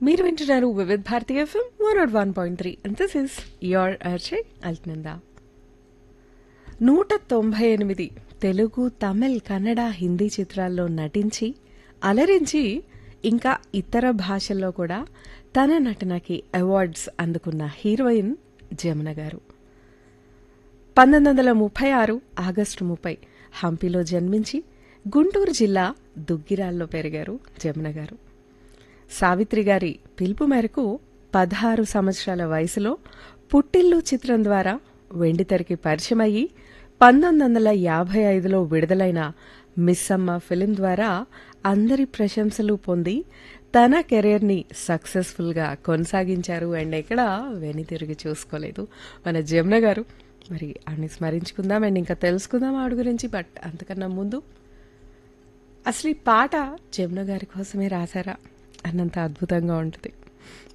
మీరు వింటున్నారు Vividh Bharati FM one nought one point three and this is your అర్చే అల్ట్నందా నూట తొంభై ఎనిమిది తెలుగు తమిళ్ కన్నడ హిందీ చిత్రాల్లో నటించి అలరించి ఇంకా ఇతర భాషల్లో కూడా తన నటనకి అవార్డ్స్ అందుకున్న హీరోయిన్ జమున గారు పంతొమ్మిది వందల ముప్పై ఆరు ఆగస్టు ముప్పై హంపీలో జన్మించి గుంటూరు జిల్లా దుగ్గిరాల్లో పెరిగారు జమున గారు సావిత్రి గారి పిలుపు మేరకు పదహారు సంవత్సరాల వయసులో పుట్టిల్లు చిత్రం ద్వారా వెండితెరకి పరిచయం అయ్యి పంతొమ్మిది వందల యాభై ఐదులో విడుదలైన మిస్సమ్మ ఫిలిం ద్వారా అందరి ప్రశంసలు పొంది తన కెరీర్ని సక్సెస్ఫుల్గా కొనసాగించారు అండ్ ఎక్కడ వెనుతిరిగి చూసుకోలేదు మన జమున గారు మరి ఆవిడని స్మరించుకుందాం అండ్ ఇంకా తెలుసుకుందాం ఆవిడ గురించి బట్ అంతకన్నా ముందు అసలు ఈ పాట జమున గారి కోసమే రాశారా అన్నంత అద్భుతంగా ఉంటుంది